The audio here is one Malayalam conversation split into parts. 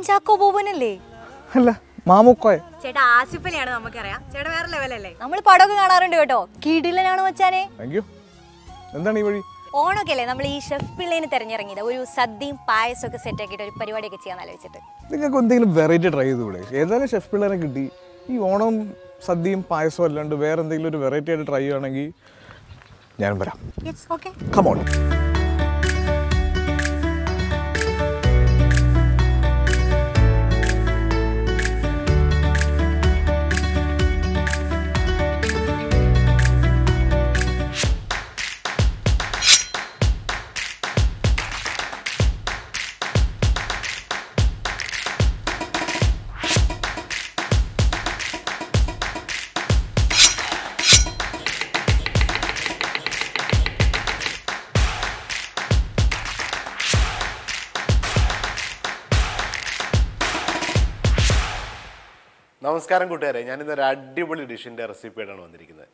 ചാക്കോ ബോബനല്ലേ അല്ല മാമുക്കോയ ചേട്ടാ ആസിഫലിയാണ് നമുക്കറിയാം ചേട്ടാ വേറെ ലെവലല്ലേ നമ്മൾ പടമൊക്കെ കാണാറുണ്ട് കേട്ടോ കിടിലനാണ് മച്ചാനെ താങ്ക് യു എന്താണ് ഈ വഴി ഓണമൊക്കെ അല്ലേ നമ്മൾ ഈ ഷെഫ് പിള്ളേന് തെരഞ്ഞിറങ്ങിയത് ഒരു സദ്യയും പായസവും ഒക്കെ സെറ്റ് ആക്കിയിട്ട് ഒരു പരിപാടിയൊക്കെ ചെയ്യാൻ ആലോചിച്ചിട്ട് നിങ്ങൾക്ക് എന്തെങ്കിലും വെറൈറ്റി ട്രൈ ചെയ്തുകൂടെ ഏതായാലും ഷെഫ് പിള്ളേരെ കിട്ടി ഈ ഓണം സദ്യയും പായസവും അല്ലാണ്ട് വേറെ എന്തെങ്കിലും ഒരു വെറൈറ്റി ആയിട്ട് ട്രൈ ചെയ്യുകയാണെങ്കിൽ ഞാൻ വരാം ഓക്കെ കമോൺ നമസ്കാരം കൂട്ടുകാരെ ഞാനിന്ന് ഒരു അടിപൊളി ഡിഷിന്റെ റെസിപ്പിയായിട്ടാണ് വന്നിരിക്കുന്നത്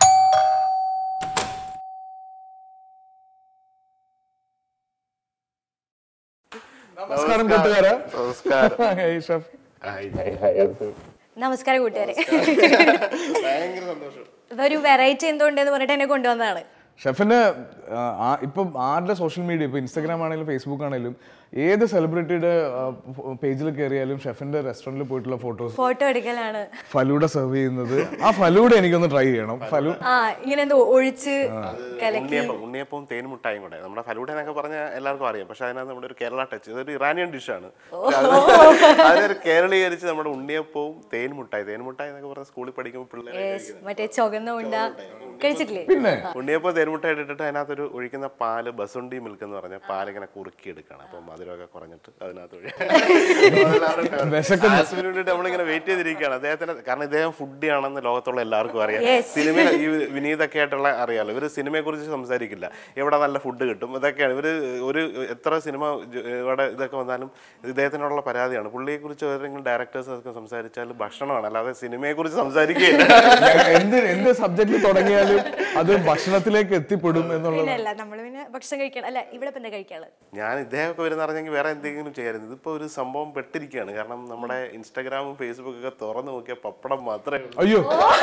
നമസ്കാരം കൂട്ടുകാരെ നമസ്കാരം Hey, chef hi, hi, hi. അത് നമസ്കാരം കൂട്ടുകാരെ ഭയങ്കര സന്തോഷം ഇതൊരു വെറൈറ്റി എന്തുകൊണ്ടെന്ന് പറഞ്ഞിട്ട് എന്നെ കൊണ്ടുവന്നതാണ് ഷെഫിന് ആ, ആ- ഇപ്പം ആരുടെ സോഷ്യൽ മീഡിയ ഇപ്പം ഇൻസ്റ്റാഗ്രാം ആണെങ്കിലും ഫേസ്ബുക്ക് ആണെങ്കിലും ഏത് സെലിബ്രിറ്റിയുടെ പേജിൽ കയറിയാലും ഷെഫിന്റെ റെസ്റ്റോറൻറ്റിൽ പോയിട്ടുള്ള ഫോട്ടോസ് ഫോട്ടോ എടുക്കലാണ് ഫലൂഡ സെർവ് ചെയ്യുന്നത് ആ ഫലൂഡ എനിക്കൊന്ന് ട്രൈ ചെയ്യണം ഫലൂ ആ ഇങ്ങനെ എന്തോ ഒഴിച്ച് കലക്കി ഉണ്ണിയപ്പം ഉണ്ണിയപ്പവും തേനും മുട്ടായും കൂടെ നമ്മുടെ ഫലൂഡ എന്നൊക്കെ പറഞ്ഞാൽ എല്ലാവർക്കും അറിയാം പക്ഷെ അതിനകത്ത് നമ്മുടെ ഒരു കേരള ടച്ച് ഇതൊരു ഇറാനിയൻ ഡിഷാണ് അതിനൊരു കേരളീകരിച്ച് നമ്മുടെ ഉണ്ണിയപ്പവും തേൻ മുട്ടായി തേൻ മുട്ടായി എന്നൊക്കെ പറഞ്ഞ സ്കൂളിൽ പഠിക്കുമ്പോൾ പിള്ളേർ Yes, മറ്റേ ചുവന്ന ഉണ്ട കഴിച്ചിട്ടില്ലേ പിന്നെ ഉണ്ണിയപ്പം തേൻമുട്ട ഇട്ടിട്ട് അതിനകത്തൊരു ഒഴിക്കുന്ന പാല് ബസുണ്ടി മിൽക്ക് എന്ന് പറഞ്ഞ പാൽ ഇങ്ങനെ കുറുക്കി എടുക്കണം അപ്പം മധുരമൊക്കെ കുറഞ്ഞിട്ട് അതിനകത്ത് വിശക്കുന്നു. ആസിഫിന് വേണ്ടിയിട്ട് നമ്മളിങ്ങനെ വെയിറ്റ് ചെയ്തിരിക്കുകയാണ് അദ്ദേഹത്തിന് കാരണം ഇദ്ദേഹം ഫുഡി ആണെന്ന് ലോകത്തുള്ള എല്ലാവർക്കും അറിയാം Yes. സിനിമ ഈ വിനീതൊക്കെ ആയിട്ടുള്ള അറിയാലോ ഇവര് സിനിമയെ കുറിച്ച് സംസാരിക്കില്ല എവിടെ നല്ല ഫുഡ് കിട്ടും ഇതൊക്കെയാണ് ഇവര് ഒരു എത്ര സിനിമ ജ- ഇവിടെ ഇതൊക്കെ വന്നാലും ഇദ്ദേഹത്തിനുള്ള പരാതിയാണ് പുള്ളിയെ കുറിച്ച് ഏതെങ്കിലും ഡയറക്ടേഴ്സ് ഒക്കെ സംസാരിച്ചാൽ ഭക്ഷണമാണ് അല്ലാതെ സിനിമയെ കുറിച്ച് സംസാരിക്കുകയില്ല ഞാൻ എന്ത് എന്ത് സബ്ജക്റ്റിൽ തുടങ്ങിയാലും അത് ഭക്ഷണത്തിലേക്ക് എത്തിപ്പെടും എന്നുള്ളത് പിന്നെ അല്ല നമ്മൾ പിന്നെ ഭക്ഷണം കഴിക്കണം അല്ല ഇവിടെ ഇപ്പൊ എന്താ കഴിക്കാനുള്ളത് ഞാൻ ഇദ്ദേഹമൊക്കെ വരുന്ന അറിഞ്ഞെങ്കിൽ വേറെ എന്തെങ്കിലും ചെയ്യായിരുന്നു ഇതിപ്പോ ഒരു സംഭവം പെട്ടിരിക്കുകയാണ് കാരണം നമ്മുടെ ഇൻസ്റ്റാഗ്രാമും ഫേസ്ബുക്കും ഒക്കെ തുറന്നു നോക്കിയ പപ്പടം മാത്രമേ ഉള്ളൂ അയ്യോ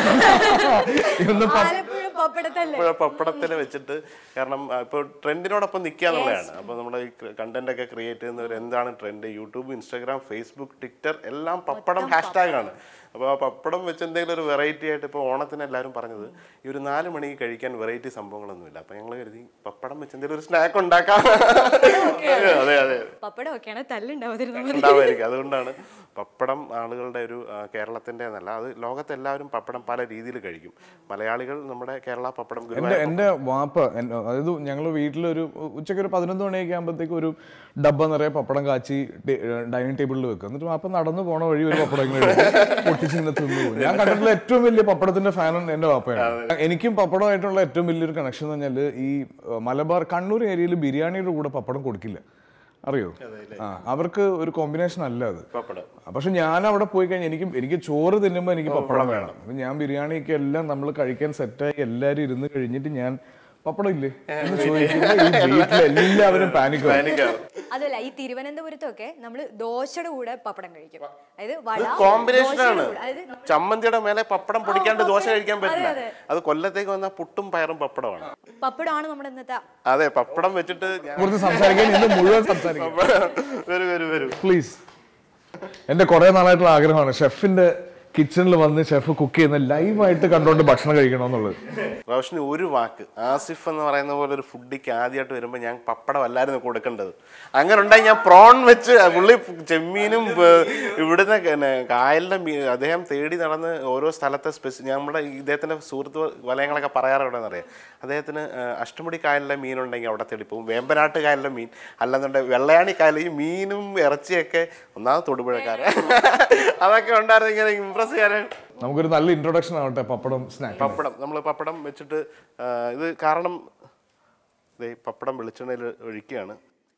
ഇന്ന് പ- ആലപ്പുഴ പപ്പടത്തല്ലേ ഇപ്പോഴെ പപ്പടത്തിൽ വെച്ചിട്ട് കാരണം ആ, ഇപ്പോൾ ട്രെൻഡിനോടൊപ്പം നിൽക്കുക എന്നുള്ളതാണ് അപ്പോൾ നമ്മുടെ ഈ കണ്ടന്റ് ഒക്കെ ക്രിയേറ്റ് ചെയ്യുന്നവർ എന്താണ് trend YouTube Instagram Facebook Twitter എല്ലാം പപ്പടം ഹാഷ്ടാഗ് ആണ് അപ്പോൾ ആ പപ്പടം വെച്ച് എന്തെങ്കിലും ഒരു വെറൈറ്റി ആയിട്ട് ഇപ്പോൾ ഓണത്തിന് എല്ലാവരും പറഞ്ഞത് ഈ ഒരു നാല് മണിക്ക് കഴിക്കാൻ വെറൈറ്റി സംഭവങ്ങളൊന്നുമില്ല അപ്പോൾ ഞങ്ങൾ കരുതി പപ്പടം വെച്ച് എന്തെങ്കിലും ഒരു സ്നാക്ക് ഉണ്ടാക്കാം അതെ അതെ പപ്പടം ഒക്കെയാണ് തല്ലുണ്ടാവാതിരുന്ന മതി ഉണ്ടാവുമായിരിക്കും അതുകൊണ്ടാണ് പപ്പടം ആളുകളുടെ ഒരു ആ, കേരളത്തിന്റെ എന്നല്ല അത് ലോകത്തെല്ലാവരും പപ്പടം പല രീതിയിൽ കഴിക്കും മലയാളികൾ നമ്മുടെ കേരള പപ്പടം എന്റെ ഗുരുവായൂർ എന്റെ വാപ്പ എൻ- അതായത് ഞങ്ങൾ വീട്ടിലൊരു ഉച്ചയ്ക്ക് ഒരു പതിനൊന്ന് മണിയൊക്കെ ആകുമ്പോഴത്തേക്ക് ഒരു ഡബ്ബ നിറയെ പപ്പടം കാച്ചി ഡൈനിങ് ടേബിളിൽ വെക്കും എന്നിട്ട് വാപ്പ നടന്നു പോണ വഴി ഒരു പപ്പടം ഇങ്ങനെ എടുക്കും, പൊട്ടിച്ച് ഇങ്ങനെ തിന്നു പോകും ഞാൻ കണ്ടിട്ടുള്ള ഏറ്റവും വലിയ പപ്പടത്തിന്റെ ഫാൻ എന്റെ വാപ്പയാണ് എനിക്കും പപ്പടമായിട്ടുള്ള ഏറ്റവും വലിയൊരു കണക്ഷൻ എന്ന് പറഞ്ഞാൽ ഈ ഏഹ്, മലബാർ കണ്ണൂർ ഏരിയയിൽ ബിരിയാണിയുടെ കൂടെ പപ്പടം കൊടുക്കില്ല അറിയോ ആ അവർക്ക് ഒരു കോമ്പിനേഷൻ അല്ല അത് പപ്പടം പക്ഷെ ഞാൻ അവിടെ പോയി കഴിഞ്ഞാൽ എനിക്ക് എനിക്ക് ചോറ് തിന്നുമ്പോൾ എനിക്ക് പപ്പടം വേണം അപ്പൊ ഞാൻ ബിരിയാണിയൊക്കെ എല്ലാം നമ്മൾ കഴിക്കാൻ സെറ്റായി എല്ലാരും ഇരുന്ന് കഴിഞ്ഞിട്ട് ഞാൻ പപ്പടം ഇല്ലേ എന്ന് ചോദിക്കുമ്പോൾ ഈ വീട്ടിൽ എല്ലാവരും പാനിക് എനിക്കാവും അതല്ല ഈ തിരുവനന്തപുരത്തൊക്കെ നമ്മൾ ദോശയുടെ കൂടെ പപ്പടം കഴിക്കും അതായത് വട കോമ്പിനേഷൻ ദോശയുടെ ആണ് കൂടെ. അതായത് ചമ്മന്തിയുടെ മേലെ പപ്പടം പൊടിക്കാണ്ട് ദോശ കഴിക്കാൻ പറ്റില്ല അതെ, അത് കൊല്ലത്തേക്ക് വന്ന പുട്ടും പയറും പപ്പടമാണ് പപ്പടമാണ് നമ്മുടെ ഇന്നത്തെ അതെ പപ്പടം വെച്ചിട്ട് ഞാൻ കുറിച്ച് സംസാരിക്കാൻ ഇന്ന് മുഴുവൻ സംസാരിക്കും വരൂ വരൂ വരൂ പ്ലീസ് എന്റെ കുറെ നാളായിട്ടുള്ള ആഗ്രഹമാണ് ഷെഫിന്റെ കിച്ചണിൽ വന്ന് ഷെഫ് കുക്ക് ചെയ്യുന്ന ലൈവായിട്ട് കണ്ടുകൊണ്ട് ഭക്ഷണം കഴിക്കണമെന്നുള്ളത് റോഷന് ഒരു വാക്ക് ആസിഫ് എന്ന് പറയുന്ന പോലെ ഒരു ഫുഡിക്ക് ആദ്യമായിട്ട് വരുമ്പോൾ ഞാൻ പപ്പടം അല്ലായിരുന്നു കൊടുക്കേണ്ടത് അങ്ങനെ ഉണ്ടായി ഞാൻ പ്രോൺ വെച്ച് പുള്ളി ചെമ്മീനും ഏർ, ഇവിടുന്ന് പിന്നെ കായലിന്റെ മീ അദ്ദേഹം തേടി നടന്ന് ഓരോ സ്ഥലത്തെ സ്പെസി നമ്മുടെ ഇദ്ദേഹത്തിന്റെ സുഹൃത്ത് വലയങ്ങളൊക്കെ പറയാറുണ്ടെന്ന് അറിയാം അദ്ദേഹത്തിന് ഏർ, അഷ്ടമുടി കായലിലെ മീനുണ്ടെങ്കിൽ അവിടെ തേടി പോകും വേമ്പനാട്ട് കായലിലെ മീൻ അല്ലെന്നുണ്ടെങ്കിൽ വെള്ളയാണി കായലിൽ ഈ മീനും ഇറച്ചിയൊക്കെ ഒന്നാമത് തൊടുപുഴക്കാരൻ അതൊക്കെ ഉണ്ടായിരുന്നു ഇങ്ങനെ ഇമ്പ്രസ് ചെയ്യാൻ നമുക്കൊരു നല്ല ഇൻട്രൊഡക്ഷൻ ആവട്ടെ പപ്പടം സ്നാക്ക് പപ്പടം നമ്മൾ പപ്പടം വെച്ചിട്ട് ആ, ഇത് കാരണം ദേ പപ്പടം വെളിച്ചെണ്ണയിൽ ഒഴിക്കുകയാണ്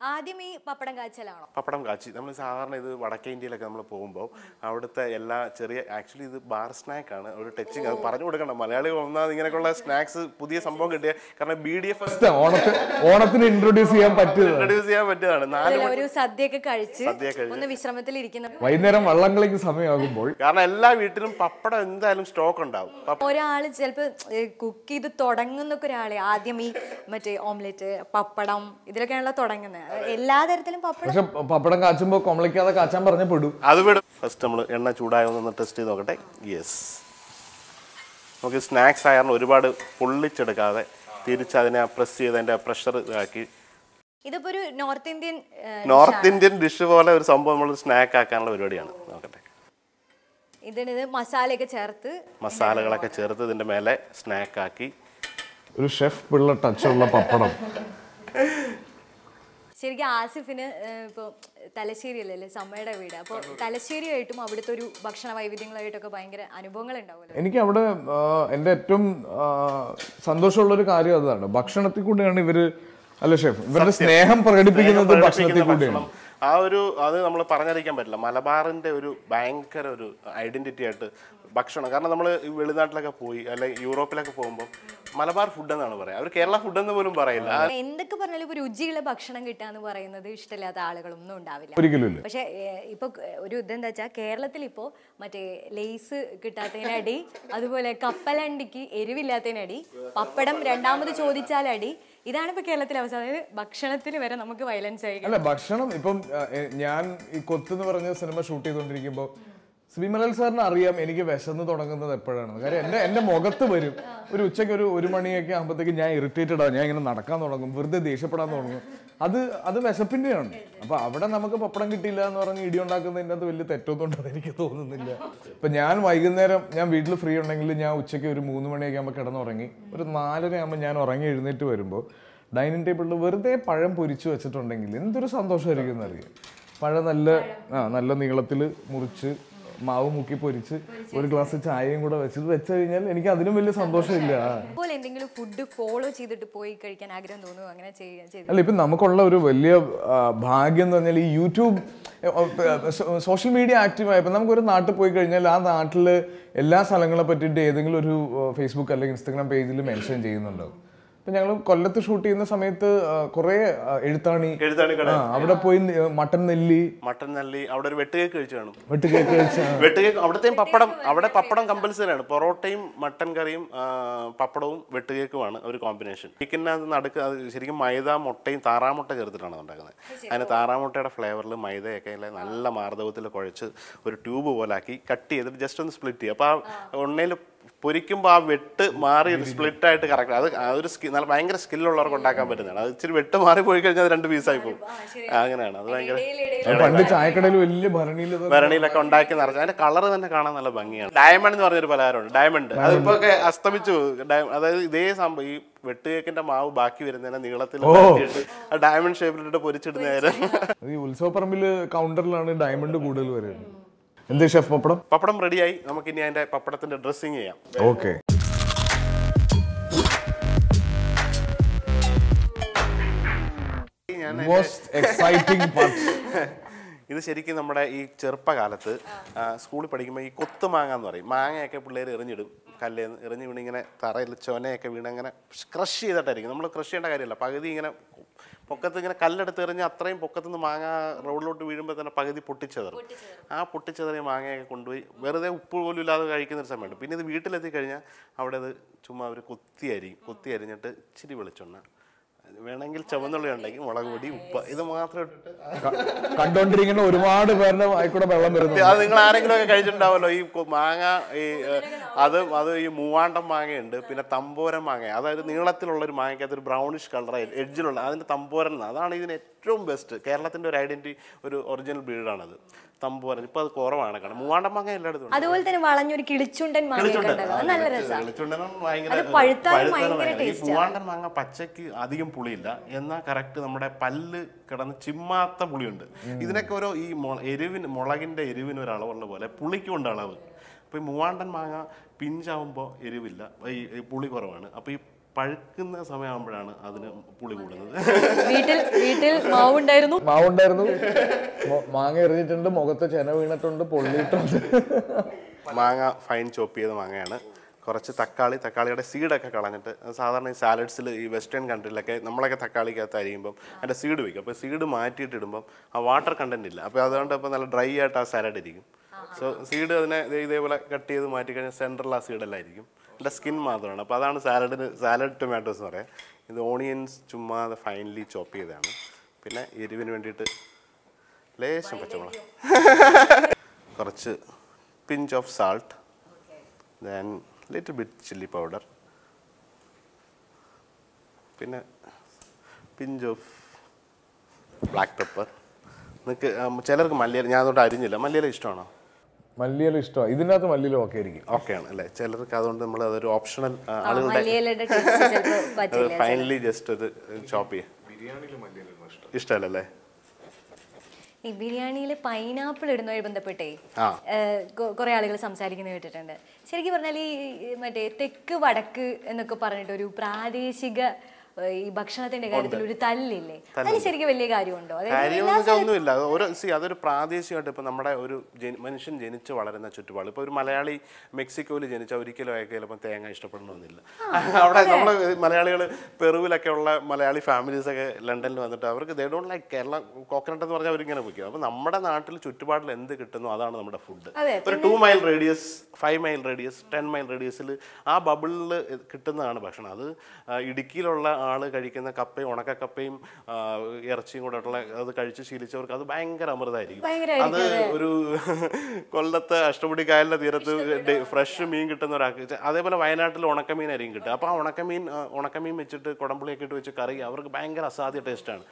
ആദ്യം ഈ പപ്പടം കാച്ചലാണോ പപ്പടം കാച്ചി നമ്മൾ സാധാരണ ഇത് വടക്കേ ഇന്ത്യയിലൊക്കെ നമ്മൾ പോകുമ്പോൾ അവിടുത്തെ എല്ലാ ചെറിയ ആക്ച്വലി ഇത് ബാർ സ്നാക്ക് ആണ് ഒരു ടച്ചിങ് അത് പറഞ്ഞു കൊടുക്കണം മലയാളികൾ ഒന്നാമത് ഇങ്ങനെയൊക്കെയുള്ള സ്നാക്സ് പുതിയ സംഭവം കിട്ടിയ കാരണം ബി ഡി എഫ് ഓണത്തിന് ഓണത്തിന് ഇൻട്രൊഡ്യൂസ് ചെയ്യാൻ പറ്റിയത് ഇൻട്രൊഡ്യൂസ് ചെയ്യാൻ പറ്റിയതാണ് നാല് അതല്ല, ഒരു സദ്യയൊക്കെ കഴിച്ച് സദ്യ കഴിച്ച്. ഒന്ന് വിശ്രമത്തിൽ ഇരിക്കുന്ന വൈകുന്നേരം വള്ളംകളിക്ക് സമയമാകുമ്പോൾ കാരണം എല്ലാ വീട്ടിലും പപ്പടം എന്തായാലും സ്റ്റോക്ക് ഉണ്ടാവും പപ്പ- ഒരാള് ചിലപ്പോ കുക്ക് ചെയ്ത് തുടങ്ങുന്നൊക്കെ ഒരാളെ ആദ്യം ഈ മറ്റേ ഓംലെറ്റ് പപ്പടം ഇതിലൊക്കെയാണല്ലോ തുടങ്ങുന്നത് എല്ലാ തരത്തിലും പപ്പടം പക്ഷെ പപ്പടം കാച്ചുമ്പോ കൊമളിക്കാതെ കാച്ചാൻ പറഞ്ഞ പെടും അത് വിടും ഫസ്റ്റ് നമ്മൾ എണ്ണ ചൂടായോ എന്ന് ടെസ്റ്റ് ചെയ്ത് നോക്കട്ടെ യെസ് നമുക്ക് സ്നാക്സ് ആയിരുന്നു ഒരുപാട് പൊള്ളിച്ചെടുക്കാതെ തിരിച്ച് അതിനെ പ്രസ് ചെയ്ത് അതിൻ്റെ പ്രഷർ ഇതാക്കി ഇതിപ്പോ ഒരു North Indian North Indian dish പോലെ ഒരു സംഭവം നമ്മൾ സ്നാക്ക് ആക്കാനുള്ള പരിപാടിയാണ് നോക്കട്ടെ ഇതിന് ഇത് മസാലയൊക്കെ ചേർത്ത് മസാലകളൊക്കെ ചേർത്ത് ഇതിൻ്റെ മേലെ സ്നാക്ക് ആക്കി ഒരു ഷെഫ് പിള്ള ടച്ചുള്ള പപ്പടം ശരിക്കും ആസിഫിന് ഇപ്പോൾ തലശ്ശേരി അല്ലല്ലേ സമ്മയുടെ വീട് അപ്പോൾ തലശ്ശേരിയായിട്ടും അവിടുത്തെ ഒരു ഭക്ഷണ വൈവിധ്യങ്ങളായിട്ടൊക്കെ ഭയങ്കര അനുഭവങ്ങൾ ഉണ്ടാവുമല്ലോ എനിക്ക് അവിടെ ആ, എൻ്റെ ഏറ്റവും ആ, സന്തോഷമുള്ള ഒരു കാര്യം അതാണ് ഭക്ഷണത്തിൽ കൂടെയാണ് ഇവര് അല്ല ഷെഫ് ഇവരുടെ സ്നേഹം പ്രകടിപ്പിക്കുന്നത് ഭക്ഷണത്തിൽ പ്രകടിപ്പിക്കുന്ന കൂടെയാണ് ഭക്ഷണം. ആ ഒരു അത് നമ്മൾ പറഞ്ഞറിയിക്കാൻ പറ്റില്ല മലബാറിന്റെ ഒരു ഭയങ്കര ഒരു ഐഡന്റിറ്റി ആയിട്ട് ഭക്ഷണം കാരണം നമ്മൾ വെളിനാട്ടിലൊക്കെ പോയി അല്ലെങ്കിൽ യൂറോപ്പിലൊക്കെ പോകുമ്പോൾ മലബാർ ഫുഡ് എന്നാണ് പറയുക അവർ കേരള ഫുഡ് എന്ന് പോലും പറയില്ല ആ എന്തൊക്കെ പറഞ്ഞാലും ഇപ്പോൾ രുചിയുള്ള ഭക്ഷണം കിട്ടുക എന്ന് പറയുന്നത് ഇഷ്ടമില്ലാത്ത ആളുകളൊന്നും ഉണ്ടാവില്ല ഒരിക്കലും ഇല്ല പക്ഷെ ഇപ്പൊ ഒരു ഇതെന്താ വെച്ചാൽ കേരളത്തിൽ ഇപ്പോ മറ്റേ ലേസ് കിട്ടാത്തതിനടി അതുപോലെ കപ്പലണ്ടിക്ക് എരിവില്ലാത്തതിനടി പപ്പടം രണ്ടാമത് ചോദിച്ചാലടി ഇതാണ് ഇപ്പൊ കേരളത്തിലെ അവസ്ഥ അതായത് ഭക്ഷണത്തിൽ വരെ നമുക്ക് വയലൻസ് ആയി അല്ല ഭക്ഷണം ഇപ്പം ആ, എ- ഞാൻ ഈ കൊത്ത് എന്ന് പറഞ്ഞ സിനിമ ഷൂട്ട് ചെയ്തുകൊണ്ടിരിക്കുമ്പോൾ ശ്രീമലൽ സാറിന് അറിയാം എനിക്ക് വിശന്ന് തുടങ്ങുന്നത് എപ്പോഴാണ് കാര്യം എൻ്റെ എൻ്റെ മുഖത്ത് വരും ഒരു ഉച്ചയ്ക്ക് ഒരു ഒരു മണിയൊക്കെ ആകുമ്പോഴത്തേക്ക് ഞാൻ ഇറിറ്റേറ്റഡ് ആവും ഞാൻ ഇങ്ങനെ നടക്കാൻ തുടങ്ങും വെറുതെ ദേഷ്യപ്പെടാൻ തുടങ്ങും അത് അത് വിശപ്പിൻ്റെയാണ് അപ്പൊ അവിടെ നമുക്ക് പപ്പടം കിട്ടിയില്ല എന്ന് പറഞ്ഞ് ഇടി ഉണ്ടാക്കുന്നതിൻ്റെ അത് വലിയ തെറ്റൊന്നും എനിക്ക് തോന്നുന്നില്ല ഇപ്പൊ ഞാൻ വൈകുന്നേരം ഞാൻ വീട്ടിൽ ഫ്രീ ഉണ്ടെങ്കിൽ ഞാൻ ഉച്ചയ്ക്ക് ഒരു മൂന്ന് മണിയൊക്കെ ആകുമ്പോൾ കിടന്നുറങ്ങി ഒരു നാലര ആകുമ്പോൾ ഞാൻ ഉറങ്ങി എഴുന്നേറ്റ് വരുമ്പോൾ ഡൈനിങ് ടേബിളിൽ വെറുതെ പഴം പൊരിച്ചു വെച്ചിട്ടുണ്ടെങ്കിൽ എന്തൊരു സന്തോഷമായിരിക്കും എന്നറിയാം പഴം നല്ല ആ നല്ല നീളത്തിൽ മുറിച്ച് മാവ് മുക്കി പൊരിച്ച് ഒരു ഗ്ലാസ് ചായയും കൂടെ വെച്ചത് വെച്ച് കഴിഞ്ഞാൽ എനിക്ക് അതിനും വലിയ സന്തോഷമില്ല ആ. അതുപോലെ എന്തെങ്കിലും ഫുഡ് ഫോളോ ചെയ്തിട്ട് പോയി കഴിക്കാൻ ആഗ്രഹം തോന്നുന്നു അങ്ങനെ ചെയ്യാൻ ചെയ്തു അല്ല ഇപ്പം നമുക്കുള്ള ഒരു വലിയ ആ, ഭാഗ്യം എന്ന് പറഞ്ഞാൽ ഈ യൂട്യൂബ് സോഷ്യൽ മീഡിയ ആക്റ്റീവ് ആയപ്പോൾ നമുക്കൊരു നാട്ടിൽ പോയി കഴിഞ്ഞാൽ ആ നാട്ടിൽ എല്ലാ സ്ഥലങ്ങളെ പറ്റിയിട്ട് ഏതെങ്കിലും ഒരു ഫേസ്ബുക്ക് അല്ലെങ്കിൽ ഇൻസ്റ്റാഗ്രാം പേജിൽ മെൻഷൻ ചെയ്യുന്നുണ്ടാവും ഇപ്പം ഞങ്ങൾ കൊല്ലത്ത് ഷൂട്ട് ചെയ്യുന്ന സമയത്ത് കുറേ എഴുത്താണി എഴുത്താണ് കട ആ അവിടെ പോയി നി- മട്ടൻ നെല്ലി മട്ടൻ നല്ലി അവിടെ ഒരു വെട്ടുകേക്ക് കഴിച്ചു കാണും വെട്ട് കേക്ക് കഴിച്ച വെട്ടുകേക്ക് അവിടത്തെയും പപ്പടം അവിടെ പപ്പടം കമ്പൽസറി ആണ് പൊറോട്ടയും മട്ടൻ കറിയും ആ, പപ്പടവും വെട്ടുകേക്കുമാണ് ഒരു കോമ്പിനേഷൻ ചിക്കനകത്ത് നടുക്ക് അത് ശരിക്കും മൈദ മുട്ടയും താറാമുട്ട ചേർത്തിട്ടാണ് ഉണ്ടാക്കുന്നത് അതിന് താറാമുട്ടയുടെ ഫ്ലേവറിൽ മൈദയൊക്കെ ഇല്ലേ നല്ല മാർദ്ദവത്തിൽ കുഴച്ച് ഒരു ട്യൂബ് പോലാക്കി കട്ട് ചെയ്തിട്ട് ജസ്റ്റ് ഒന്ന് സ്പ്ലിറ്റ് ചെയ്യും അപ്പോൾ ആ ഉണ്ണയിൽ പൊരിക്കുമ്പോൾ ആ വെട്ട് മാറി ഒരു സ്പ്ലിറ്റ് ആയിട്ട് കറക്റ്റ് അത് ആ ഒരു സ്കിൽ നല്ല ഭയങ്കര സ്കില്ലുള്ളവർക്ക് ഉണ്ടാക്കാൻ പറ്റുന്നതാണ് അത് ഇച്ചിരി വെട്ട് മാറി പോയി കഴിഞ്ഞാൽ അത് രണ്ട് പീസായി പോകും അങ്ങനെയാണ് അത് ഭയങ്കര പണ്ട് ചായക്കടയിൽ വലിയ ഭരണിയിൽ ഇത് ഭരണിയിലൊക്കെ ഉണ്ടാക്കി നിറച്ച് അതിന്റെ കളർ തന്നെ കാണാൻ നല്ല ഭംഗിയാണ് ഡയമണ്ട് എന്ന് പറഞ്ഞൊരു പലഹാരമുണ്ട് ഡയമണ്ട് അതിപ്പോ ഒക്കെ അസ്തമിച്ചു ഡയ- അതായത് ഇതേ സംഭവം ഈ വെട്ടുകേക്കിന്റെ മാവ് ബാക്കി വരുന്നതിനെ നീളത്തിൽ ഉണ്ടാക്കിയിട്ട് ആ ഡയമണ്ട് ഷേപ്പിലിട്ട് പൊരിച്ചിടുന്ന നേരം അത് ഈ ഉത്സവപ്പറമ്പിൽ കൗണ്ടറിലാണ് ഡയമണ്ട് കൂടുതൽ വരുന്നത് എന്ത് ഷെഫ് പപ്പടം പപ്പടം റെഡിയായി നമുക്ക് ഇനി അതിന്റെ പപ്പടത്തിന്റെ ഡ്രസ്സിങ് ചെയ്യാം ഓക്കെ ഞാൻ മോസ്റ്റ് എക്സൈറ്റിംഗ് പാർട്ട് ഇത് ശരിക്കും നമ്മുടെ ഈ ചെറുപ്പകാലത്ത് ആ, സ്കൂളിൽ പഠിക്കുമ്പോൾ ഈ കൊത്തു മാങ്ങ എന്ന് പറയും മാങ്ങയൊക്കെ പിള്ളേർ എറിഞ്ഞിടും കല്ലേന്ന് എറിഞ്ഞ് വീണ് ഇങ്ങനെ തറയിൽ ചൊനയൊക്കെ വീണ് അങ്ങനെ ക്രഷ് ചെയ്തിട്ടായിരിക്കും നമ്മൾ ക്രഷ് ചെയ്യേണ്ട കാര്യമില്ല പകുതി ഇങ്ങനെ പൊക്കത്ത് ഇങ്ങനെ കല്ലെടുത്ത് എറിഞ്ഞ് അത്രയും പൊക്കത്ത് നിന്ന് മാങ്ങ റോഡിലോട്ട് വീഴുമ്പോൾ തന്നെ പകുതി പൊട്ടിച്ചെതറും ആ പൊട്ടിച്ചെതറിയ മാങ്ങയൊക്കെ കൊണ്ടുപോയി വെറുതെ ഉപ്പ് പോലും ഇല്ലാതെ കഴിക്കുന്ന ഒരു സമയമുണ്ട് പിന്നെ ഇത് വീട്ടിലെത്തി കഴിഞ്ഞാൽ അവിടെ അത് ചുമ്മാ അവർ കൊത്തി അരിയും കൊത്തി അരിഞ്ഞിട്ട് ഇച്ചിരി വെളിച്ചെണ്ണ വേണമെങ്കിൽ ചുവന്നുള്ളി ഉണ്ടെങ്കിൽ മുളക് പൊടി ഉപ്പ് ഇത് മാത്രം ഇട്ടിട്ട് കണ്ടോണ്ടിരിക്കുന്ന ഒരുപാട് പേരുടെ വായിക്കൂടെ വെള്ളം വരുന്നു അത് നിങ്ങൾ ആരെങ്കിലും ഒക്കെ കഴിച്ചിട്ടുണ്ടാവല്ലോ ഈ കൊ- മാങ്ങ ഈ ഏഹ്, അത് അത് ഈ മൂവാണ്ടം മാങ്ങയുണ്ട് പിന്നെ തമ്പോരൻ മാങ്ങ അതായത് നീളത്തിലുള്ള ഒരു മാങ്ങയ്ക്കകത്ത് ഒരു ബ്രൗണിഷ് കളർ എഡ്ജിലുള്ള അതിന്റെ തമ്പോരൻ എന്നാ. അതാണ് ഇതിന് ഏറ്റവും ബെസ്റ്റ് കേരളത്തിന്റെ ഒരു ഐഡന്റിറ്റി ഒരു ഒറിജിനൽ ബ്രീഡാണത് തമ്പോരൻ ഇപ്പൊ അത് കുറവാണ് കാരണം മൂവാണ്ടം മാങ്ങ എല്ലായിടത്തും ഉണ്ട്. അതുപോലെ തന്നെ വളഞ്ഞൊരു കിളിച്ചുണ്ടൻ മാങ്ങയൊക്കെ കിളിച്ചുണ്ടൻ. ഉണ്ടല്ലോ അത് ആ, നല്ല കിളി- രസമാണ് കിളിച്ചുണ്ടനും ഭയങ്കര അത് പഴുത്താലും പഴുത്താലും ഭയങ്കര ഭയങ്കര. ഈ taste ആ. മൂവാണ്ടൻ മാങ്ങ പച്ചക്ക് അധികം പുളിയില്ല എന്നാൽ കറക്റ്റ് നമ്മുടെ പല്ല് കിടന്ന് ചിമ്മാത്ത പുളിയുണ്ട് ഇതിനൊക്കെ ഓരോ ഈ മൊ- എരിവിന് മുളകിന്റെ എരിവിന് ഒരു അളവുള്ള പോലെ പുളിക്കുണ്ട് അളവ് അപ്പൊ ഈ മൂവാണ്ടൻ മാങ്ങ പിഞ്ചാവുമ്പോൾ എരിവില്ല ഈ ഈ പുളി കുറവാണ് അപ്പൊ ഈ പഴുക്കുന്ന സമയമാകുമ്പോഴാണ് അതിന് പുളി കൂടുന്നത് വീട്ടിൽ വീട്ടിൽ മാവുണ്ടായിരുന്നു മാവുണ്ടായിരുന്നു മൊ- മാങ്ങ എറിഞ്ഞിട്ടുണ്ട് മുഖത്ത് ചെന വീണിട്ടുണ്ട് പൊള്ളിയിട്ടുണ്ട് മാങ്ങ ഫൈൻ ചോപ്പ് ചെയ്ത മാങ്ങയാണ് കുറച്ച് തക്കാളി തക്കാളിയുടെ സീഡൊക്കെ കളഞ്ഞിട്ട് സാധാരണ ഈ സാലഡ്സിൽ ഈ വെസ്റ്റേൺ കൺട്രിയിലൊക്കെ നമ്മളൊക്കെ തക്കാളിക്കകത്ത് അരിയുമ്പം അതിൻ്റെ സീഡ് വയ്ക്കും അപ്പോൾ സീഡ് മാറ്റിയിട്ട് ഇടുമ്പം ആ വാട്ടർ കണ്ടന്റ് ഇല്ല അപ്പോൾ അതുകൊണ്ട് ഇപ്പോൾ നല്ല ഡ്രൈ ആയിട്ട് ആ സാലഡ് ഇരിക്കും സോ സീഡ് അതിനെ ദേ ഇതേപോലെ കട്ട് ചെയ്ത് മാറ്റി കഴിഞ്ഞാൽ സെൻട്രൽ ആ സീഡെല്ലാം ആയിരിക്കും അതിൻ്റെ സ്കിൻ മാത്രമാണ് അപ്പോൾ അതാണ് സാലഡിന് സാലഡ് ടൊമാറ്റോസ് എന്ന് പറയാം ഇത് ഓണിയൻസ് ചുമ്മാതെ ഫൈനലി ചോപ്പ് ചെയ്തതാണ് പിന്നെ എരിവിന് വേണ്ടിയിട്ട് ലേശം പച്ചമുളക് കുറച്ച് pinch of salt then little bit chilli powder പിന്നെ പിഞ്ച് ഓഫ് ബ്ലാക്ക് പെപ്പർ നിങ്ങൾക്ക് ചിലർക്ക് മല്ലിയില ഞാൻ അതുകൊണ്ട് അരിഞ്ഞില്ല മല്ലിയില ഇഷ്ടമാണോ മല്ലിയില ഇഷ്ടമാണ് ഇതിനകത്ത് മല്ലിയില ഒക്കെ ആയിരിക്കും ഓക്കെയാണ് അല്ലേ ചിലർക്ക് അതുകൊണ്ട് നമ്മൾ അതൊരു ഓപ്ഷണൽ ആളുകളുടെ മല്ലിയിലയുടെ ടേസ്റ്റ് ചിലപ്പോൾ പറ്റില്ല ഫൈനലി ജസ്റ്റ് അത് ചോപ്പ് ചെയ്യാം ഇഷ്ടമല്ലല്ലേ ഈ ബിരിയാണിയിൽ പൈനാപ്പിൾ ഇടുന്നതുമായി ബന്ധപ്പെട്ടേ ആ. കുറെ ആളുകൾ സംസാരിക്കുന്നത് കേട്ടിട്ടുണ്ട് ശരിക്കും പറഞ്ഞാൽ ഈ ഈ മറ്റേ തെക്ക് വടക്ക് എന്നൊക്കെ പറഞ്ഞിട്ട് ഒരു പ്രാദേശിക ഏ, ഈ ഭക്ഷണത്തിന്റെ കാര്യത്തിൽ ഒരു തല്ലില്ലേ അതിന് ശരിക്കും വലിയ കാര്യമുണ്ടോ അതായത് എല്ലാ കാര്യമൊന്നും വെച്ചാൽ ഒന്നുമില്ല അത് ഒരു സി അതൊരു പ്രാദേശികമായിട്ട് ഇപ്പം നമ്മുടെ ഒരു ജനി- മനുഷ്യൻ ജനിച്ച് വളരുന്ന ചുറ്റുപാട് ഇപ്പോൾ ഒരു മലയാളി മെക്സിക്കോയിൽ ജനിച്ച ഒരിക്കലും അയാൾക്ക് ചിലപ്പോൾ തേങ്ങ ഇഷ്ടപ്പെടണമെന്നില്ല അവിടെ നമ്മൾ മലയാളികൾ പെറുവിലൊക്കെ ഉള്ള മലയാളി ഫാമിലീസ് ഒക്കെ ലണ്ടനിൽ വന്നിട്ട് അവർക്ക് they don't like Kerala coconut എന്ന് പറഞ്ഞാൽ അവരിങ്ങനെ വയ്ക്കും അപ്പോൾ നമ്മുടെ നാട്ടിൽ ചുറ്റുപാടിൽ എന്ത് കിട്ടുന്നു അതാണ് നമ്മുടെ ഫുഡ് അതെ, ഒരു two mile radius five mile radius ten mile റേഡിയസിൽ ആ ബബിളിൽ കിട്ടുന്നതാണ് ഭക്ഷണം അത് ആ, ഇടുക്കിയിലുള്ള ആള് കഴിക്കുന്ന കപ്പയും ഉണക്കക്കപ്പയും ആ, ഇറച്ചിയും കൂടെ ഉള്ള അത് കഴിച്ച് ശീലിച്ചവർക്ക് അത് ഭയങ്കര അമൃതമായിരിക്കും അത് ഒരു കൊല്ലത്ത് അഷ്ടമുടി കായലിന്റെ തീരത്ത് ഫ്രഷ് മീൻ കിട്ടുന്ന ഒരാൾക്ക് ചെ- അതേപോലെ വയനാട്ടിൽ ഉണക്കമീനായിരിക്കും കിട്ടുക അപ്പോൾ ആ ഉണക്കമീൻ ആ, ഉണക്കമീൻ വെച്ചിട്ട് കുടംപുളിയൊക്കെ ഇട്ട് വെച്ച് കറി അവർക്ക് ഭയങ്കര അസാധ്യ ടേസ്റ്റാണ്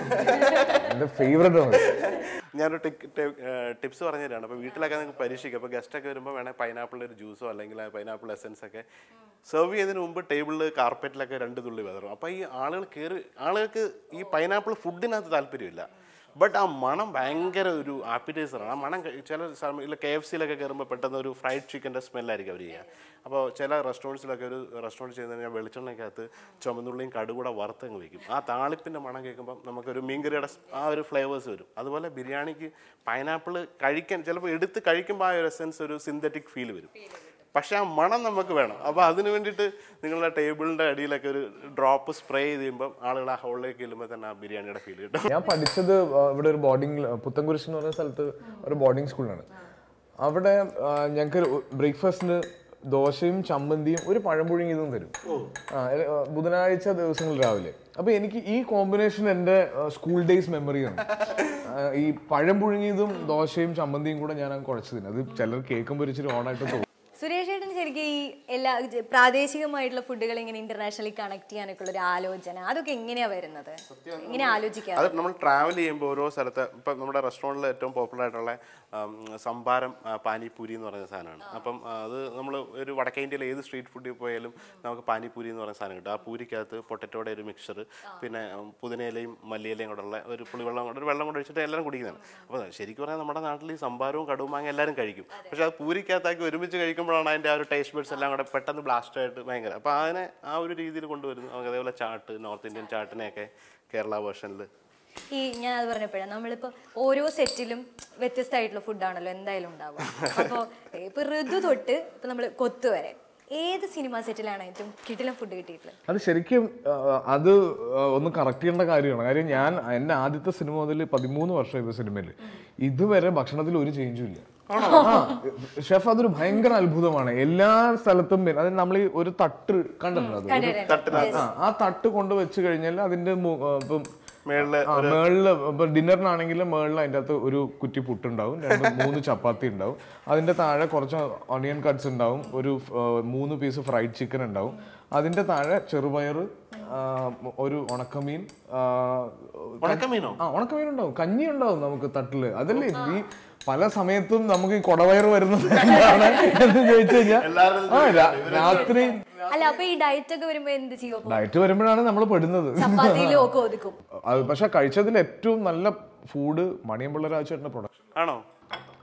എൻ്റെ ഫേവറേറ്റ് ആണ് ഞാനൊരു ടിപ്സ് പറഞ്ഞു തരാണ് അപ്പോൾ വീട്ടിലൊക്കെ നിങ്ങൾക്ക് പരീക്ഷിക്കാം അപ്പോൾ ഗസ്റ്റൊക്കെ വരുമ്പോൾ വേണേൽ പൈനാപ്പിളിൻ്റെ ഒരു ജ്യൂസോ അല്ലെങ്കിൽ പൈനാപ്പിൾ എസൻസ് ഒക്കെ സെർവ് ചെയ്തതിന് മുമ്പ് ടേബിളിൽ കാർപ്പറ്റിലൊക്കെ രണ്ട് തുള്ളി വിതറും അപ്പോൾ ഈ ആളുകൾ കയറി ആളുകൾക്ക് ഈ പൈനാപ്പിൾ ഫുഡിനകത്ത് താല്പര്യമില്ല ബട്ട് ആ മണം ഭയങ്കര ഒരു ആപ്പിറ്റൈസറാണ് ആ മണം കഴി- ചില സമയം കെ എഫ് സിയിലൊക്കെ കയറുമ്പോൾ പെട്ടെന്ന് ഒരു ഫ്രൈഡ് ചിക്കൻ്റെ സ്മെല്ലായിരിക്കും അവർ ചെയ്യുക അപ്പോൾ ചില റെസ്റ്റോറൻറ്റ്സിലൊക്കെ ഒരു റെസ്റ്റോറൻറ്റ് ചെയ്യുന്നത് ഞാൻ വെളിച്ചെണ്ണയ്ക്കകത്ത് ചുമന്നുള്ളിയും കടുകൂടെ വറുത്തങ്ങ് വെക്കും ആ താളിപ്പിൻ്റെ മണം കേൾക്കുമ്പോൾ നമുക്കൊരു മീൻകറിയുടെ സ് ആ ഒരു ഫ്ലേവേഴ്സ് വരും അതുപോലെ ബിരിയാണിക്ക് പൈനാപ്പിൾ കഴിക്കാൻ ചിലപ്പോൾ എടുത്ത് കഴിക്കുമ്പോൾ ആ ഒരു എസൻസ് ഒരു സിന്തറ്റിക് ഫീൽ വരും പക്ഷെ ആ മണം നമുക്ക് വേണം അപ്പോൾ അതിന് വേണ്ടിയിട്ട് നിങ്ങളുടെ ടേബിളിൻ്റെ അടിയിലൊക്കെ ഒരു ഡ്രോപ്പ് സ്പ്രേ ചെയ്ത് കഴിയുമ്പോൾ ആളുകൾ ആ ഹോളിലേക്ക് ചെല്ലുമ്പോൾ തന്നെ ആ ബിരിയാണിയുടെ ഫീൽ കിട്ടും ഞാൻ പഠിച്ചത് ആ, ഇവിടെ ഒരു ബോർഡിംഗ് പുത്തൻകുരിശ് എന്ന് പറയുന്ന സ്ഥലത്ത് ഒരു ബോർഡിംഗ് സ്കൂളിലാണ് അവിടെ ഞങ്ങൾക്ക് ബ്രേക്ക്ഫാസ്റ്റിന് ദോശയും ചമ്മന്തിയും ഒരു പഴം പുഴുങ്ങിയതും തരും ആ, എ- ആ, ബുധനാഴ്ച ദിവസങ്ങളിൽ രാവിലെ അപ്പൊ എനിക്ക് ഈ കോമ്പിനേഷൻ എൻ്റെ സ്കൂൾ ഡേയ്സ് മെമ്മറിയാണ് ആ, ഈ പഴം പുഴുങ്ങിയതും ദോശയും ചമ്മന്തിയും കൂടെ ഞാൻ അങ്ങ് കുഴച്ച് തിന്നും അത് ചിലർ കേൾക്കുമ്പോൾ ഒരു ഇച്ചിരി ഓണായിട്ട് തോന്നും സുരേഷ് ഏട്ടൻ ശരിക്കും ഈ എല്ലാ ജ- പ്രാദേശികമായിട്ടുള്ള ഫുഡുകൾ ഇങ്ങനെ ഇന്റർനാഷണലി കണക്ട് ചെയ്യാനൊക്കെ ഉള്ള ഒരു ആലോചന അതൊക്കെ എങ്ങനെയാ വരുന്നത് ഇങ്ങനെ ആലോചിക്കാറ് അത് നമ്മൾ ട്രാവൽ ചെയ്യുമ്പോൾ ഓരോ സ്ഥലത്ത് ഇപ്പം നമ്മുടെ റെസ്റ്റോറൻറ്റിൽ ഏറ്റവും പോപ്പുലർ ആയിട്ടുള്ള ആം, സംഭാരം ആ, പാനിപൂരി എന്ന് പറയുന്ന സാധനമാണ് അപ്പം ആ, അത് നമ്മൾ ഒരു വടക്കേ ഇന്ത്യയിലെ ഏത് സ്ട്രീറ്റ് ഫുഡിൽ പോയാലും നമുക്ക് പാനിപൂരി എന്ന് പറയുന്ന സാധനം കിട്ടും ആ പൂരിക്കകത്ത് പൊട്ടറ്റോയുടെ ഒരു മിക്സർ പിന്നെ ഉം, പുതിനയിലയും മല്ലിയിലയും കൂടെ ഉള്ള ഒരു പുളിവെള്ളം കൊണ്ട് ഒരു വെള്ളം കൊണ്ട് ഒഴിച്ചിട്ട് എല്ലാവരും കുടിക്കുന്നതാണ് അപ്പോൾ ശരിക്കും പറഞ്ഞാൽ നമ്മുടെ നാട്ടിൽ ഈ സംഭാരവും കടുമാങ്ങ എല്ലാവരും കഴിക്കും പക്ഷേ അത് പൂരിക്കകത്താക്കി ഒരുമിച്ച് കഴിക്കുമ്പോഴാണ് അതിൻ്റെ ആ ഒരു ടേസ്റ്റ് ബഡ്സ് എല്ലാം കൂടെ പെട്ടെന്ന് ബ്ലാസ്റ്റ് ആയിട്ട് ഭയങ്കര അപ്പോൾ അതിനെ ആ ഒരു രീതിയിൽ കൊണ്ടുവരുന്നു നമുക്ക് അതേപോലെ ചാട്ട് നോർത്ത് ഇന്ത്യൻ ചാട്ടിനെയൊക്കെ കേരള വേർഷനിൽ ഈ ഞാൻ അത് പറഞ്ഞപ്പോഴാണ് നമ്മളിപ്പോ ഓരോ സെറ്റിലും വ്യത്യസ്തമായിട്ടുള്ള ഫുഡാണല്ലോ എന്തായാലും ഉണ്ടാവുക അപ്പോൾ ഇപ്പൊ ഋതു തൊട്ട് ഇപ്പൊ നമ്മൾ കൊത്ത് വരെ ഏത് സിനിമ സെറ്റിലാണ് ഏറ്റവും കിട്ടിലും ഫുഡ് കിട്ടിയിട്ടുള്ളത് അത് ശരിക്കും ആ, അത് ആ, ഒന്ന് കറക്റ്റ് ചെയ്യേണ്ട കാര്യമാണ് കാര്യം ഞാൻ എൻ്റെ ആദ്യത്തെ സിനിമ മുതൽ പതിമൂന്ന് വർഷം ഇത് സിനിമയിൽ ഇതുവരെ ഭക്ഷണത്തിൽ ഒരു ചേഞ്ചും ഇല്ല ആ, ഷെഫ് അതൊരു ഭയങ്കര അത്ഭുതമാണ് എല്ലാ സ്ഥലത്തും പിന്നെ അതായത് നമ്മൾ ഈ ഒരു തട്ട് കണ്ടിട്ടുണ്ട് അത് ഒരു- ആ, ആ തട്ട് കൊണ്ട് വെച്ച് കഴിഞ്ഞാൽ അതിന്റെ മു- ആ, ഇപ്പം മേളില് ആ, മേളില് ഇപ്പൊ ഡിന്നറിനാണെങ്കിൽ മേളിൽ അതിൻ്റെ അകത്ത് ഒരു കുറ്റി പുട്ടുണ്ടാവും രണ്ട് മൂന്ന് ചപ്പാത്തി ഉണ്ടാവും അതിന്റെ താഴെ കുറച്ച് ഓണിയൻ കട്ട്സ് ഉണ്ടാവും ഒരു ആ, മൂന്ന് പീസ് ഫ്രൈഡ് ചിക്കൻ ഉണ്ടാവും അതിന്റെ താഴെ ചെറുപയർ ആ, ഒരു ഉണക്കമീൻ ആ, ഉണക്കമീനോ ആ ഉണക്കമീൻ ഉണ്ടാവും കഞ്ഞി ഉണ്ടാവും നമുക്ക് തട്ടില് അതല്ലേ ഈ പല സമയത്തും നമുക്ക് ഈ കൊടവയർ വരുന്നത് എന്താണ് എന്ന് ചോദിച്ചു കഴിഞ്ഞാൽ ആ രാ- രാത്രി അല്ല അപ്പൊ ഈ ഡയറ്റ് ഒക്കെ വരുമ്പോ എന്ത് ചെയ്യും അപ്പൊ ഡയറ്റ് വരുമ്പോഴാണ് നമ്മൾ പെടുന്നത് ചപ്പാത്തിയിലും ഒക്കെ ഒതുക്കും അത് പക്ഷെ കഴിച്ചതിൽ ഏറ്റവും നല്ല ഫുഡ് മണിയമ്പിള്ള രാജേട്ടൻ്റെ പ്രൊഡക്ഷൻ ആണോ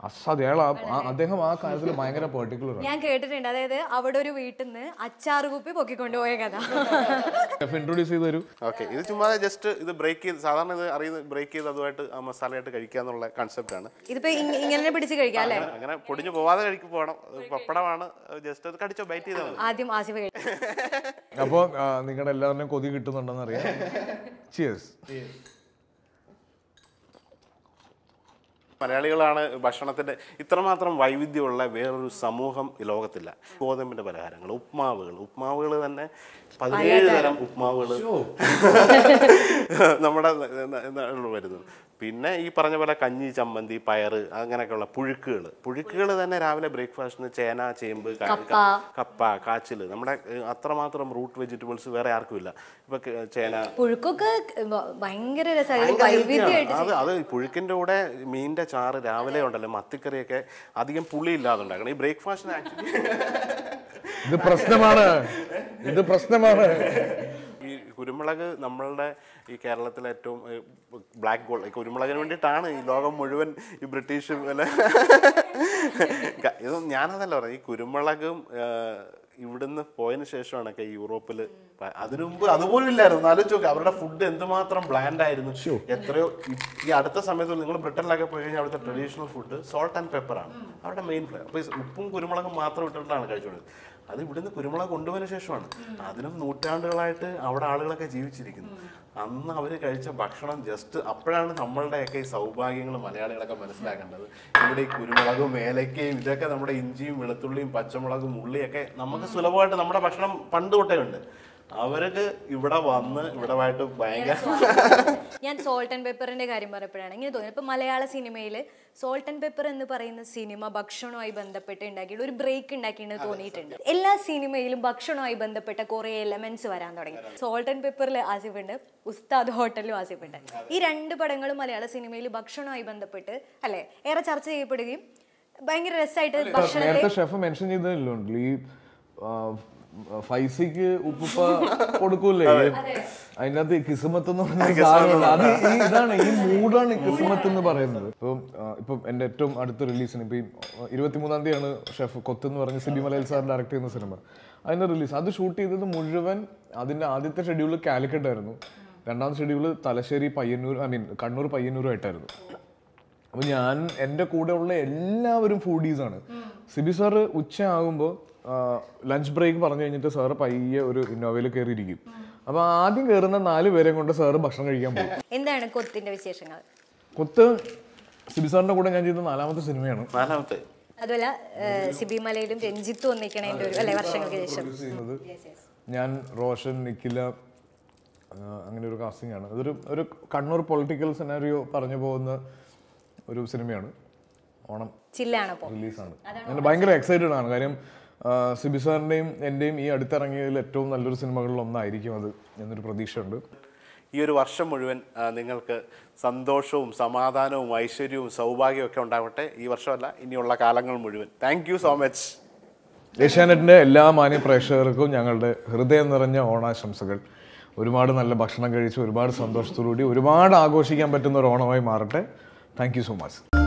അസാധ്യം അയാൾ ആ- ആ- അദ്ദേഹം ആ കാര്യത്തിൽ ഭയങ്കര പെർട്ടിക്കുലർ ആണ് ഞാൻ കേട്ടിട്ടുണ്ട് അതായത് അവിടെ ഒരു വീട്ടിൽ നിന്ന് അച്ചാറ് കുപ്പി പൊക്കിക്കൊണ്ടുപോയ കഥ ഇൻട്രൊഡ്യൂസ് ചെയ്ത് തരൂ ഓക്കെ ഇത് ചുമ്മാ ജസ്റ്റ് ഇത് ബ്രേക്ക് ചെയ്ത് സാധാരണ ഇത് അറിയുന്ന ബ്രേക്ക് ചെയ്ത് അതുമായിട്ട് ആ മസാലയായിട്ട് കഴിക്കുക എന്നുള്ള കൺസെപ്റ്റാണ് ഇതിപ്പോ ഇങ്ങ- ഇങ്ങനെ പിടിച്ച് കഴിക്കാം അല്ലേ അങ്ങനെ പൊടിഞ്ഞു പോവാതെ കഴിക്കും പോകണം അത് പപ്പടമാണ് ജസ്റ്റ് അത് കടിച്ചോ ബൈറ്റ് ചെയ്താൽ മതി ആദ്യം ആസിഫ് കഴിക്കും അപ്പോൾ നിങ്ങളുടെ എല്ലാവരുടെയും കൊതി കിട്ടുന്നുണ്ടെന്ന് അറിയാം ചിയേഴ്സ് മലയാളികളാണ് ഭക്ഷണത്തിന്റെ ഇത്രമാത്രം വൈവിധ്യമുള്ള വേറൊരു സമൂഹം ഈ ലോകത്തില്ല ഗോതമ്പിന്റെ പലഹാരങ്ങൾ ഉപ്മാവുകൾ ഉപ്മാവുകൾ തന്നെ പതിനേഴ് തരം ഉപ്മാവുകൾ നമ്മുടെ എന്താണ് വരുന്നത് പിന്നെ ഈ പറഞ്ഞ പോലെ കഞ്ഞി ചമ്മന്തി പയറ് അങ്ങനെയൊക്കെയുള്ള പുഴുക്കുകൾ പുഴുക്കുകൾ തന്നെ രാവിലെ ബ്രേക്ക്ഫാസ്റ്റിന് ചേന ചേമ്പ് ക- കപ്പ. കപ്പ കാച്ചിൽ നമ്മുടെ ഏഹ്, അത്രമാത്രം റൂട്ട് വെജിറ്റബിൾസ് വേറെ ആർക്കും ഇല്ല ഇപ്പൊ ക- ചേന പുഴുക്കൊക്കെ ഭ- ഭയങ്കര രസമായി ഭയങ്കര വൈവിധ്യമായിട്ട് healthy ആണ്. അത് അത് പുഴുക്കിന്റെ കൂടെ മീനിന്റെ ചാറ് രാവിലെ ഉണ്ടല്ലോ മത്തിക്കറിയൊക്കെ അധികം പുളി ഇല്ലാതെ ഉണ്ടാക്കണം ഈ ബ്രേക്ക്ഫാസ്റ്റിന് ആക്ച്വലി ഇത് പ്രശ്നമാണ് ഇത് പ്രശ്നമാണ് ഈ കുരുമുളക് നമ്മളുടെ ഈ കേരളത്തിലെ ഏറ്റവും ബ്ലാക്ക് ഗോൾഡ് കുരുമുളകിന് വേണ്ടിയിട്ടാണ് ഈ ലോകം മുഴുവൻ ഈ ബ്രിട്ടീഷ് പിന്നെ ക- ഇത് ഞാനതല്ല പറഞ്ഞത് ഈ കുരുമുളകും ആ, ഇവിടുന്ന് പോയതിനു ശേഷമാണ് ഈ യൂറോപ്പിൽ അതിനു മുമ്പ് അതുപോലും ഇല്ലായിരുന്നു ആലോചിച്ച് നോക്ക് അവരുടെ ഫുഡ് എന്തുമാത്രം ബ്ലാൻഡ് ആയിരുന്നു എത്രയോ ഈ- ഈ അടുത്ത സമയത്ത് നിങ്ങൾ ബ്രിട്ടനിലൊക്കെ പോയി കഴിഞ്ഞാൽ അവിടുത്തെ traditional food salt and pepper ആണ് അവരുടെ മെയിൻ അപ്പോൾ ഉപ്പും കുരുമുളകും മാത്രം ഇട്ടിട്ടാണ് കഴിച്ചുകൊണ്ടത് അത് ഇവിടുന്ന് കുരുമുളക് കൊണ്ടുപോയതിനു ശേഷമാണ് അതിനും നൂറ്റാണ്ടുകളായിട്ട് അവിടെ ആളുകളൊക്കെ ജീവിച്ചിരിക്കുന്നു അന്ന് അവർ കഴിച്ച ഭക്ഷണം ജസ്റ്റ് അപ്പോഴാണ് നമ്മളുടെയൊക്കെ ഈ സൗഭാഗ്യങ്ങൾ മലയാളികളൊക്കെ മനസ്സിലാക്കേണ്ടത് ഇവിടെ ഈ കുരുമുളകും ഏലക്കയും ഇതൊക്കെ നമ്മുടെ ഇഞ്ചിയും വെളുത്തുള്ളിയും പച്ചമുളകും ഉള്ളിയൊക്കെ നമുക്ക് സുലഭമായിട്ട് നമ്മുടെ ഭക്ഷണം പണ്ട് തൊട്ടേ ഉണ്ട് അവർക്ക് ഇവിടെ വന്ന് ഇവിടെ ആയിട്ട് ഭയങ്കര ഞാൻ സോൾട്ട് ആൻഡ് പെപ്പറിന്റെ കാര്യം പറഞ്ഞപ്പോഴാണ് ഇങ്ങനെ തോന്നി ഇപ്പൊ മലയാള സിനിമയിൽ സോൾട്ട് ആൻഡ് പെപ്പർ എന്ന് പറയുന്ന സിനിമ ഭക്ഷണവുമായി ബന്ധപ്പെട്ട് ഉണ്ടാക്കിയിട്ട് ഒരു ബ്രേക്ക് ഉണ്ടാക്കിയിട്ട് തോന്നിയിട്ടുണ്ട് എല്ലാ സിനിമയിലും ഭക്ഷണവുമായി ബന്ധപ്പെട്ട കുറെ എലമെന്റ്സ് വരാൻ തുടങ്ങി സോൾട്ട് ആൻഡ് പെപ്പറിൽ ആസിഫ് ഉണ്ട് ഉസ്താദ് ഹോട്ടലിലും ആസിഫ് ഉണ്ട് ഈ രണ്ട് പടങ്ങളും മലയാള സിനിമയിൽ ഭക്ഷണവുമായി ബന്ധപ്പെട്ട് അല്ലെ ഏറെ ചർച്ച ചെയ്യപ്പെടുകയും ഭയങ്കര രസമായിട്ട് ഭക്ഷണത്തെ നേരത്തെ ഷെഫ് മെൻഷൻ ചെയ്തല്ലോ ഈ ആ, ഫൈസിക്ക് ഉപ്പുപ്പ കൊടുക്കൂലേ അതിനകത്ത് ഈ കിസ്മത്ത് എന്ന് പറഞ്ഞ സാധനമുണ്ട് അത് ഈ ഇതാണ് ഈ മൂഡാണ് ഈ കിസ്മത്ത് എന്ന് പറയുന്നത് ഇപ്പം ആ, ഇപ്പം എൻ്റെ ഏറ്റവും അടുത്ത റിലീസിന് ഇപ്പം ഈ ഇരുപത്തിമൂന്നാം തീയതിയാണ് ഷെഫ് കൊത്ത് എന്ന് പറഞ്ഞ സിബി മലയിൽ സാർ ഡയറക്ട് ചെയ്യുന്ന സിനിമ അതിന്റെ റിലീസ് അത് ഷൂട്ട് ചെയ്തത് മുഴുവൻ അതിന്റെ ആദ്യത്തെ ഷെഡ്യൂൾ കാലിക്കറ്റ് ആയിരുന്നു രണ്ടാമത്തെ schedule Thalassery Payyanur I mean Kannur പയ്യന്നൂരുമായിട്ടായിരുന്നു അപ്പൊ ഞാൻ എൻ്റെ കൂടെ ഉള്ള എല്ലാവരും ഫുഡീസ് ആണ് സിബി സാറ് ഉച്ചയാകുമ്പോൾ ലഞ്ച് ബ്രേക്ക് പറഞ്ഞു കഴിഞ്ഞിട്ട് സാറ് പയ്യെ ഒരു ഇന്നോവയിൽ കയറി ഇരിക്കും അപ്പൊ ആദ്യം കയറുന്ന നാല് പേരെയും കൊണ്ട് സാറ് ഭക്ഷണം കഴിക്കാൻ പോകും എന്താണ് കൊത്തിന്റെ വിശേഷങ്ങൾ കൊത്ത് സിബി സാറിന്റെ കൂടെ ഞാൻ ചെയ്ത നാലാമത്തെ സിനിമയാണ് നാലാമത്തെ അതുമല്ല ഏഹ്, സിബി മലയിലും രഞ്ജിത്തും ഒന്നിക്കണേന്റെ ഒരു അല്ലെ വർഷങ്ങൾക്ക് ശേഷം ചെയ്യുന്നത് ഞാൻ റോഷൻ നിഖില ആ, അങ്ങനെ ഒരു കാസ്റ്റിംഗ് ആണ് അതൊരു ഒരു കണ്ണൂർ പൊളിറ്റിക്കൽ സെനാരിയോ പറഞ്ഞു പോകുന്ന ഒരു സിനിമയാണ് ഓണം ചില്ലാണപ്പോ റിലീസാണ് ഞാൻ ഭയങ്കര എക്സൈറ്റഡ് ആണ് കാര്യം ആ, സിബി സാറിന്റെയും എന്റെയും ഈ അടുത്തിറങ്ങിയതിൽ ഏറ്റവും നല്ലൊരു സിനിമകളിൽ ഒന്നായിരിക്കും അത് എന്നൊരു പ്രതീക്ഷയുണ്ട് ഈ ഒരു വർഷം മുഴുവൻ ആ, നിങ്ങൾക്ക് സന്തോഷവും സമാധാനവും ഐശ്വര്യവും സൗഭാഗ്യവും ഒക്കെ ഉണ്ടാവട്ടെ ഈ വർഷമല്ല ഇനിയുള്ള കാലങ്ങൾ മുഴുവൻ താങ്ക് യു സോ മച്ച് ഏഷ്യാനെറ്റിന്റെ എല്ലാ മാന്യ പ്രേക്ഷകർക്കും ഞങ്ങളുടെ ഹൃദയം നിറഞ്ഞ ഓണാശംസകൾ ഒരുപാട് നല്ല ഭക്ഷണം കഴിച്ച് ഒരുപാട് സന്തോഷത്തോടുകൂടി ഒരുപാട് ആഘോഷിക്കാൻ പറ്റുന്ന ഒരു ഓണമായി മാറട്ടെ താങ്ക് യു സോ മച്ച്